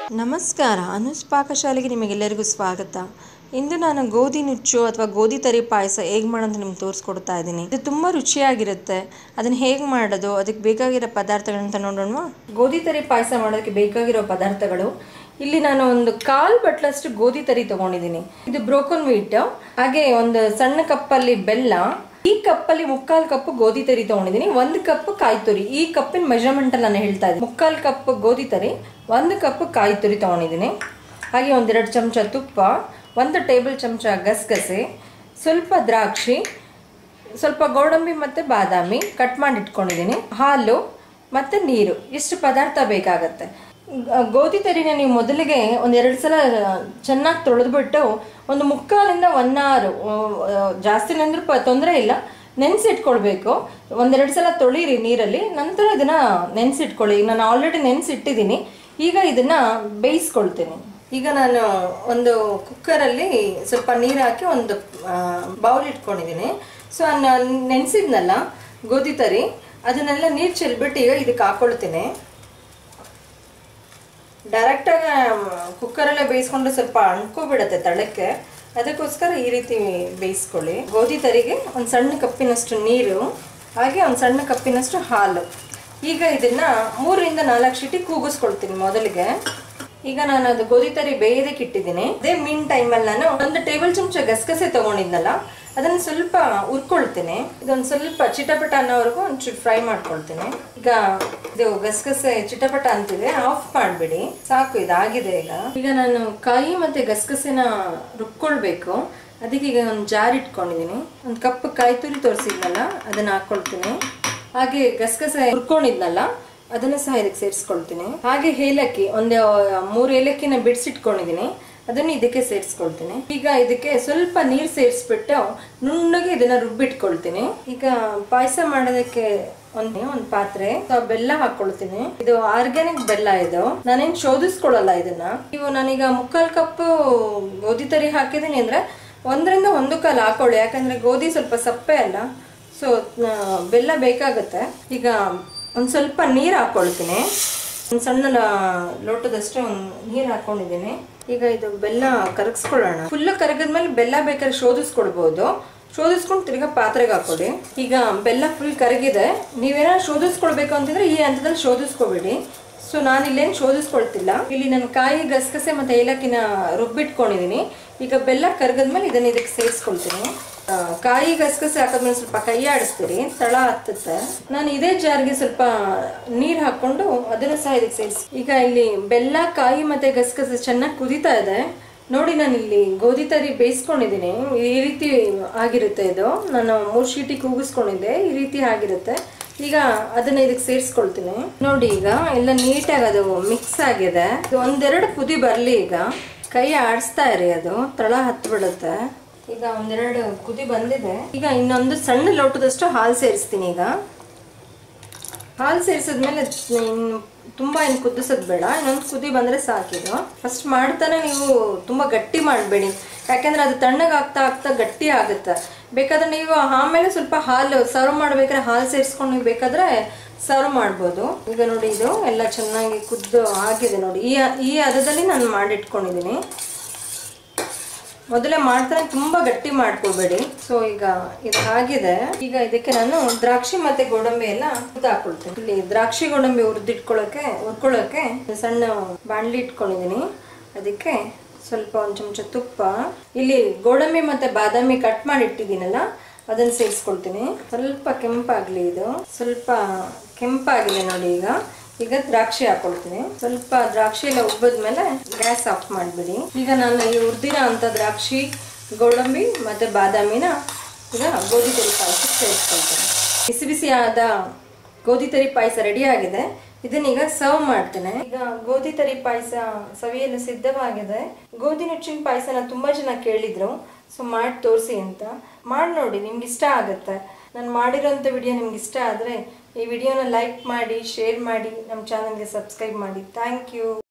ನಮಸ್ಕಾರ ಅನುಸ್ ಪಾಕಶಾಲೆಗೆ ನಿಮಗೆಲ್ಲರಿಗೂ ಸ್ವಾಗತ ಇಂದು ನಾನು ಗೋಧಿ ನುಚ್ಚು ಅಥವಾ ಗೋಧಿ ತರಿ ಪಾಯಸ ಹೇಗೆ ಮಾಡೋದು ನಿಮ್ಗೆ ತೋರಿಸ್ಕೊಡ್ತಾ ಇದ್ದೀನಿ ಇದು ತುಂಬ ರುಚಿಯಾಗಿರುತ್ತೆ ಅದನ್ನು ಹೇಗೆ ಮಾಡೋದು ಅದಕ್ಕೆ ಬೇಕಾಗಿರೋ ಪದಾರ್ಥಗಳಂತ ನೋಡೋಣ ಗೋಧಿ ತರಿ ಪಾಯಸ ಮಾಡೋದಕ್ಕೆ ಬೇಕಾಗಿರೋ ಪದಾರ್ಥಗಳು ಇಲ್ಲಿ ನಾನು ಒಂದು ಕಾಲು ಬಟ್ಲಷ್ಟು ಗೋಧಿ ತರಿ ತಗೊಂಡಿದ್ದೀನಿ ಇದು ಬ್ರೋಕನ್ ವೀಟ್ ಹಾಗೆ ಒಂದು ಸಣ್ಣ ಕಪ್ಪಲ್ಲಿ ಬೆಲ್ಲ ಈ ಕಪ್ಪಲ್ಲಿ ಮುಕ್ಕಾಲು ಕಪ್ ಗೋಧಿ ತರಿ ತಗೊಂಡಿದ್ದೀನಿ ಒಂದು ಕಪ್ ಕಾಯಿ ತುರಿ ಈ ಕಪ್ಪಿನ ಮೆಜರ್ಮೆಂಟ್ ಅಲ್ಲಿ ನಾನು ಹೇಳ್ತಾ ಇದ್ದೀನಿ ಮುಕ್ಕಾಲು ಕಪ್ ಗೋಧಿ ತರಿ ಒಂದು ಕಪ್ ಕಾಯಿ ತುರಿ ತಗೊಂಡಿದ್ದೀನಿ ಹಾಗೆ ಒಂದೆರಡು ಚಮಚ ತುಪ್ಪ ಒಂದು ಟೇಬಲ್ ಚಮಚ ಗಸಗಸೆ ಸ್ವಲ್ಪ ದ್ರಾಕ್ಷಿ ಸ್ವಲ್ಪ ಗೋಡಂಬಿ ಮತ್ತು ಬಾದಾಮಿ ಕಟ್ ಮಾಡಿ ಇಟ್ಕೊಂಡಿದ್ದೀನಿ ಹಾಲು ಮತ್ತು ನೀರು ಇಷ್ಟು ಪದಾರ್ಥ ಬೇಕಾಗತ್ತೆ ಗ- ಗೋಧಿ ತರಿನ ನೀವು ಮೊದಲಿಗೆ ಒಂದೆರಡು ಸಲ ಚೆನ್ನಾಗಿ ತೊಳೆದ್ಬಿಟ್ಟು ಒಂದು ಮುಕ್ಕಾಲಿಂದ ಒನ್ ಅವರ್ ಜಾಸ್ತಿ ನೆಂದ್ರೂ ಪ ತೊಂದರೆ ಇಲ್ಲ ನೆನೆಸಿಟ್ಕೊಳ್ಬೇಕು ಒಂದೆರಡು ಸಲ ತೊಳೀರಿ ನೀರಲ್ಲಿ ನಂತರ ಇದನ್ನ ನೆನೆಸಿಟ್ಕೊಳ್ಳಿ ಈಗ ನಾನು ಆಲ್ರೆಡಿ ನೆನೆಸಿಟ್ಟಿದ್ದೀನಿ ಈಗ ಇದನ್ನ ಬೇಯಿಸ್ಕೊಳ್ತೀನಿ ಈಗ ನಾನು ಒಂದು ಕುಕ್ಕರಲ್ಲಿ ಸ್ವಲ್ಪ ನೀರು ಹಾಕಿ ಒಂದು ಬೌಲ್ ಇಟ್ಕೊಂಡಿದ್ದೀನಿ ಸೊ ನೆನೆಸಿದ್ನಲ್ಲ ಗೋಧಿ ತರಿ ಅದನ್ನೆಲ್ಲ ನೀರು ಚೆಲ್ಬಿಟ್ಟು ಈಗ ಇದಕ್ಕೆ ಹಾಕೊಳ್ತೀನಿ ಡೈರೆಕ್ಟಾಗಿ ಕುಕ್ಕರಲ್ಲೇ ಬೇಯಿಸ್ಕೊಂಡ್ರೆ ಸ್ವಲ್ಪ ಅಂಟ್ಕೊಬಿಡತ್ತೆ ತಳಕ್ಕೆ ಅದಕ್ಕೋಸ್ಕರ ಈ ರೀತಿ ಬೇಯಿಸ್ಕೊಳ್ಳಿ ಗೋಧಿ ತರಿಗೆ ಒಂದು ಸಣ್ಣ ಕಪ್ಪಿನಷ್ಟು ನೀರು ಹಾಗೆ ಒಂದು ಸಣ್ಣ ಕಪ್ಪಿನಷ್ಟು ಹಾಲು ಈಗ ಇದನ್ನ ಮೂರರಿಂದ ನಾಲ್ಕು ಶೀಟಿ ಕೂಗಿಸ್ಕೊಳ್ತೀನಿ ಮೊದಲಿಗೆ ಈಗ ನಾನು ಅದು ಗೋಧಿ ತರಿ ಬೇಯೋದಕ್ಕೆ ಇಟ್ಟಿದ್ದೀನಿ ಅದೇ ಮೀನ್ ಟೈಮಲ್ಲಿ ನಾನು ಒಂದು ಟೇಬಲ್ ಚಮಚ ಗಸಗಸೆ ತಗೊಂಡಿದ್ನಲ್ಲ ಅದನ್ನ ಸ್ವಲ್ಪ ಹುರ್ಕೊಳ್ತೀನಿ ಇದೊಂದು ಸ್ವಲ್ಪ ಚಿಟಪಟ ಅನ್ನೋವರೆಗೂ ಒಂಚೂರು ಫ್ರೈ ಮಾಡ್ಕೊಳ್ತೀನಿ ಈಗ ಇದು ಗಸಗಸೆ ಚಿಟಪಟ ಅಂತಿದೆ ಆಫ್ ಮಾಡಿಬಿಡಿ ಸಾಕು ಇದಾಗಿದೆ ಈಗ ಈಗ ನಾನು ಕಾಯಿ ಮತ್ತೆ ಗಸಗಸೆನ ರುಬ್ಕೊಳ್ಬೇಕು ಅದಕ್ಕೆ ಈಗ ಒಂದು ಜಾರ್ ಇಟ್ಕೊಂಡಿದ್ದೀನಿ ಒಂದು ಕಪ್ ಕಾಯಿ ತುರಿ ತೋರಿಸಿದ್ನಲ್ಲ ಅದನ್ನ ಹಾಕೊಳ್ತೀನಿ ಹಾಗೆ ಗಸಗಸೆ ಹುರ್ಕೊಂಡಿದ್ನಲ್ಲ ಅದನ್ನ ಸಹ ಇದಕ್ಕೆ ಸೇರಿಸ್ಕೊಳ್ತೀನಿ ಹಾಗೆ ಏಲಕ್ಕಿ ಒಂದು ಮೂರು ಏಲಕ್ಕಿನ ಬಿಡಿಸಿಟ್ಕೊಂಡಿದ್ದೀನಿ ಅದನ್ನು ಇದಕ್ಕೆ ಸೇರಿಸ್ಕೊಳ್ತೀನಿ ಈಗ ಇದಕ್ಕೆ ಸ್ವಲ್ಪ ನೀರು ಸೇರಿಸ್ಬಿಟ್ಟು ನುಣ್ಣಗೆ ಇದನ್ನ ರುಬ್ಬಿಟ್ಕೊಳ್ತೀನಿ ಈಗ ಪಾಯಸ ಮಾಡೋದಕ್ಕೆ ಒಂದು ಒಂದು ಪಾತ್ರೆ ಸೊ ಬೆಲ್ಲ ಹಾಕೊಳ್ತೀನಿ ಇದು ಆರ್ಗ್ಯಾನಿಕ್ ಬೆಲ್ಲ ಇದು ನಾನೇನ್ ಶೋಧಿಸ್ಕೊಳ್ಳಲ್ಲ ಇದನ್ನ ನೀವು ನಾನೀಗ ಮುಕ್ಕಾಲ್ ಕಪ್ ಗೋಧಿ ತರಿ ಹಾಕಿದೀನಿ ಅಂದ್ರೆ ಒಂದರಿಂದ ಒಂದು ಕಾಲು ಹಾಕೊಳ್ಳಿ ಯಾಕಂದ್ರೆ ಗೋಧಿ ಸ್ವಲ್ಪ ಸಪ್ಪೆ ಅಲ್ಲ ಸೊ ಬೆಲ್ಲ ಬೇಕಾಗುತ್ತೆ ಈಗ ಒಂದು ಸ್ವಲ್ಪ ನೀರು ಹಾಕೊಳ್ತೀನಿ ಒಂದು ಸಣ್ಣ ಲ- ಲೋಟದಷ್ಟು ಒಂದು ನೀರು ಹಾಕೊಂಡಿದ್ದೀನಿ ಈಗ ಇದು ಬೆಲ್ಲ ಕರಗಿಸ್ಕೊಳ್ಳೋಣ ಫುಲ್ ಕರಗಿದ್ಮೇಲೆ ಬೆಲ್ಲ ಬೇಕಾದ್ರೆ ಶೋಧಿಸ್ಕೊಳ್ಬೋದು ಶೋಧಿಸ್ಕೊಂಡು ತಿರ್ಗಾ ಪಾತ್ರೆಗೆ ಹಾಕೊಳ್ಳಿ ಈಗ ಬೆಲ್ಲ ಫುಲ್ ಕರಗಿದೆ ನೀವೇನಾದ್ರು ಶೋಧಿಸ್ಕೊಳ್ಬೇಕು ಅಂತಂದ್ರೆ ಈ ಹಂತದಲ್ಲಿ ಶೋಧಿಸ್ಕೊಬೇಡಿ ಸೊ ನಾನು ಇಲ್ಲೇನು ಶೋಧಿಸ್ಕೊಳ್ತಿಲ್ಲ ಇಲ್ಲಿ ನಾನು ಕಾಯಿ ಗಸಗಸೆ ಮತ್ತೆ ಏಲಕ್ಕಿನ ರುಬ್ಬಿಟ್ಕೊಂಡಿದ್ದೀನಿ ಈಗ ಬೆಲ್ಲ ಕರಗದ್ಮೇಲೆ ಇದನ್ನ ಇದಕ್ಕೆ ಸೇರಿಸ್ಕೊಳ್ತೀನಿ ಆ, ಕಾಯಿ ಗಸಗಸೆ ಹಾಕಿದ್ಮೇಲೆ ಸ್ವಲ್ಪ ಕೈ ಆಡಿಸ್ತೀರಿ ತಳ ಹತ್ತುತ್ತೆ ನಾನು ಇದೇ ಜಾರ್ಗೆ ಸ್ವಲ್ಪ ನೀರು ಹಾಕೊಂಡು ಅದನ್ನು ಸಹ ಇದಕ್ಕೆ ಸೇರಿಸಿ ಈಗ ಇಲ್ಲಿ ಬೆಲ್ಲ ಕಾಯಿ ಮತ್ತೆ ಗಸಗಸೆ ಚೆನ್ನಾಗಿ ಕುದೀತಾ ಇದೆ ನೋಡಿ ನಾನು ಇಲ್ಲಿ ಗೋಧಿ ತರಿ ಬೇಯಿಸ್ಕೊಂಡಿದ್ದೀನಿ ಈ ರೀತಿ ಆಗಿರುತ್ತೆ ಇದು ನಾನು ಮೂರು ಶೀಟಿ ಕೂಗಿಸ್ಕೊಂಡಿದ್ದೆ ಈ ರೀತಿ ಆಗಿರುತ್ತೆ ಈಗ ಅದನ್ನ ಇದಕ್ಕೆ ಸೇರಿಸ್ಕೊಳ್ತೀನಿ ನೋಡಿ ಈಗ ಎಲ್ಲ ನೀಟಾಗಿ ಅದು ಮಿಕ್ಸ್ ಆಗಿದೆ ಇದು ಒಂದೆರಡು ಕುದಿ ಬರಲಿ ಈಗ ಕೈ ಆಡಿಸ್ತಾ ಇರಿ ಅದು ತಳ ಹತ್ತು ಬಿಡುತ್ತೆ ಈಗ ಒಂದೆರಡು ಕುದಿ ಬಂದಿದೆ ಈಗ ಇನ್ನೊಂದು ಸಣ್ಣ ಲೋಟದಷ್ಟು ಹಾಲು ಸೇರಿಸ್ತೀನಿ ಈಗ ಹಾಲು ಸೇರಿಸಿದ್ಮೇಲೆ ಇನ್ನು ತುಂಬ ಏನು ಕುದಿಸೋದು ಬೇಡ ಇನ್ನೊಂದು ಕುದಿ ಬಂದರೆ ಸಾಕಿದು ಫಸ್ಟ್ ಮಾಡ್ತಾನೆ ನೀವು ತುಂಬ ಗಟ್ಟಿ ಮಾಡಬೇಡಿ ಯಾಕೆಂದ್ರೆ ಅದು ತಣ್ಣಗೆ ಆಗ್ತಾ ಆಗ್ತಾ ಗಟ್ಟಿ ಆಗುತ್ತೆ ಬೇಕಾದ್ರೆ ನೀವು ಆಮೇಲೆ ಸ್ವಲ್ಪ ಹಾಲು ಸರ್ವ್ ಮಾಡ್ಬೇಕಾದ್ರೆ ಹಾಲು ಸೇರಿಸ್ಕೊಂಡು ನೀವು ಬೇಕಾದ್ರೆ ಸರ್ವ್ ಮಾಡ್ಬೋದು ಈಗ ನೋಡಿ ಇದು ಎಲ್ಲ ಚೆನ್ನಾಗಿ ಕುದ್ದು ಆಗಿದೆ ನೋಡಿ ಈ ಈ ಹದದಲ್ಲಿ ನಾನು ಮಾಡಿಟ್ಕೊಂಡಿದ್ದೀನಿ ಮೊದಲೇ ಮಾಡ್ತಾನೆ ತುಂಬಾ ಗಟ್ಟಿ ಮಾಡ್ಕೊಳ್ಬೇಡಿ ಸೊ ಈಗ ಇದು ಆಗಿದೆ ಈಗ ಇದಕ್ಕೆ ನಾನು ದ್ರಾಕ್ಷಿ ಮತ್ತೆ ಗೋಡಂಬಿ ಎಲ್ಲ ಹುರ್ದು ಹಾಕೊಳ್ತೀನಿ ಇಲ್ಲಿ ದ್ರಾಕ್ಷಿ ಗೋಡಂಬಿ ಹುರಿದಿಟ್ಕೊಳ್ಳೋಕೆ ಹುರ್ಕೊಳ್ಳೋಕೆ ಸಣ್ಣ ಬಾಣಲಿ ಇಟ್ಕೊಂಡಿದ್ದೀನಿ ಅದಕ್ಕೆ ಸ್ವಲ್ಪ ಒಂದು ಚಮಚ ತುಪ್ಪ ಇಲ್ಲಿ ಗೋಡಂಬಿ ಮತ್ತೆ ಬಾದಾಮಿ ಕಟ್ ಮಾಡಿ ಇಟ್ಟಿದ್ದೀನಲ್ಲ ಅದನ್ನ ಸೇರಿಸ್ಕೊಳ್ತೀನಿ ಸ್ವಲ್ಪ ಕೆಂಪಾಗ್ಲಿ ಇದು ಸ್ವಲ್ಪ ಕೆಂಪಾಗಿದೆ ನೋಡಿ ಈಗ ಈಗ ದ್ರಾಕ್ಷಿ ಹಾಕೊಳ್ತೀನಿ ಸ್ವಲ್ಪ ದ್ರಾಕ್ಷಿ ಎಲ್ಲ ಉಬ್ಬದ್ಮೇಲೆ ಗ್ಯಾಸ್ ಆಫ್ ಮಾಡಿಬಿಡಿ ಈಗ ನಾನು ಈ ಹುರಿದಿರೋ ಅಂತ ದ್ರಾಕ್ಷಿ ಗೋಡಂಬಿ ಮತ್ತೆ ಬಾದಾಮಿನ ಈಗ ಗೋಧಿ ತರಿ ಪಾಯಸಕ್ಕೆ ಸೇರಿಸ್ಕೊಳ್ತೀನಿ ಬಿಸಿ ಬಿಸಿ ಆದ ಗೋಧಿ ತರಿ ಪಾಯಸ ರೆಡಿ ಆಗಿದೆ ಇದನ್ನೀಗ ಸರ್ವ್ ಮಾಡ್ತೇನೆ ಈಗ ಗೋಧಿ ತರಿ ಪಾಯಸ ಸವಿಯಲು ಸಿದ್ಧವಾಗಿದೆ ಗೋಧಿ ನುಚ್ಚಿನ ಪಾಯಸನ ತುಂಬಾ ಜನ ಕೇಳಿದ್ರು ಸೊ ಮಾಡಿ ತೋರಿಸಿ ಅಂತ ಮಾಡಿ ನೋಡಿ ನಿಮ್ಗೆ ಇಷ್ಟ ಆಗುತ್ತೆ ನಾನು ಮಾಡಿರೋಂಥ ವಿಡಿಯೋ ನಿಮ್ಗೆ ಇಷ್ಟ ಆದರೆ ಈ ವಿಡಿಯೋನ ಲೈಕ್ ಮಾಡಿ ಶೇರ್ ಮಾಡಿ ನಮ್ಮ ಚಾನಲ್ಗೆ ಸಬ್ಸ್ಕ್ರೈಬ್ ಮಾಡಿ ಥ್ಯಾಂಕ್ ಯು